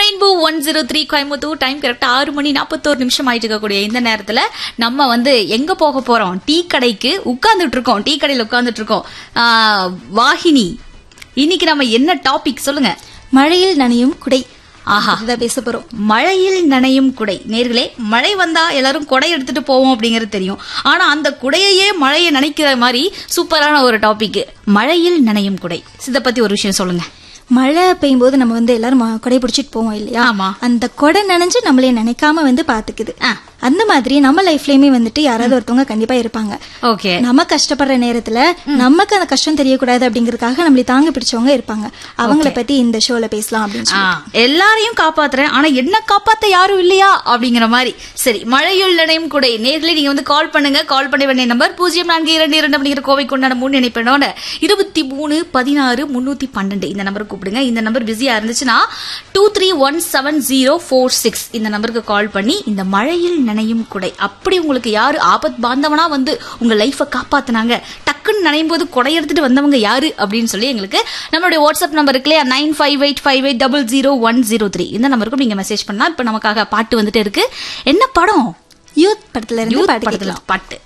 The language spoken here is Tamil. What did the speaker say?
Rainbow one zero three Coimbatore time கரெக்டா ஆறு மணி நாற்பத்தோரு நிமிஷம் ஆயிட்டு இருக்கக்கூடிய இந்த நேரத்துல நம்ம வந்து எங்க போக போறோம் டீ கடைக்கு உட்கார்ந்துட்டு இருக்கோம் டீ கடையில உட்கார்ந்துட்டு இருக்கோம் ஆ, வாகினி இன்னைக்கு நம்ம என்ன டாபிக் சொல்லுங்க மழையில் நனையும் குடை ஆஹா. இதான் பேச போறோம் மழையில் நனையும் குடை நேர்களே மழை வந்தா எல்லாரும் குடை எடுத்துட்டு போவோம் அப்படிங்கறது தெரியும் ஆனா அந்த குடையையே மழையை நனைக்கிற மாதிரி சூப்பரான ஒரு டாபிக் மழையில் நனையும் குடை இத பத்தி ஒரு விஷயம் சொல்லுங்க மழை பெய்யும் போது நம்ம வந்து எல்லாரும் ம- கொடை பிடிச்சிட்டு போவோம் இல்லையா ஆமா. அந்த கொடை நனைஞ்சு நம்மளே நினைக்காம வந்து பாத்துக்குது ஆ. அந்த மாதிரி நம்ம லைஃப்லயுமே வந்துட்டு யாராவது ஒருத்தவங்க கண்டிப்பா இருப்பாங்க ஓகே நம்ம கஷ்டப்படுற நேரத்துல நமக்கு அந்த கஷ்டம் தெரியக்கூடாது அப்படிங்கறதுக்காக நம்மளை தாங்க பிடிச்சவங்க இருப்பாங்க அவங்கள பத்தி இந்த ஷோல பேசலாம் அப்படின்னு ஆ, சொல்லி எல்லாரையும் காப்பாத்துறேன் ஆனா என்ன காப்பாத்த யாரும் இல்லையா அப்படிங்கிற மாதிரி சரி மழையுள் நினையும் கூட நேர்களே நீங்க வந்து கால் பண்ணுங்க கால் பண்ண வேண்டிய நம்பர் பூஜ்ஜியம் நான்கு இரண்டு இரண்டு அப்படிங்கிற கோவை கொண்டாட மூணு நினைப்பேனோட இருபத்தி மூணு பதினாறு முன்னூத்தி பன்னெண்டு இந்த நம்பருக்கு கூப்பிடுங்க இந்த நம்பர் பிஸியா இருந்துச்சுன்னா two three one seven zero four six இந்த நம்பருக்கு கால் பண்ணி இந்த மழையில் நனையும் குடை அப்படி உங்களுக்கு யாரு ஆபத் பாந்தவனா வந்து உங்க லைஃப காப்பாத்துனாங்க டக்குன்னு நனையும் போது குடை எடுத்துட்டு வந்தவங்க யாரு அப்படின்னு சொல்லி எங்களுக்கு நம்மளுடைய வாட்ஸ்அப் நம்பர் இருக்கு இல்லையா nine five eight five eight double zero one zero three இந்த நம்பருக்கும் நீங்க மெசேஜ் பண்ணலாம் இப்ப நமக்காக பாட்டு வந்துட்டு இருக்கு என்ன படம் யூத் படத்துல இருந்து யூத் பாட்டு படத்துல கேட்கலாம் பாட்டு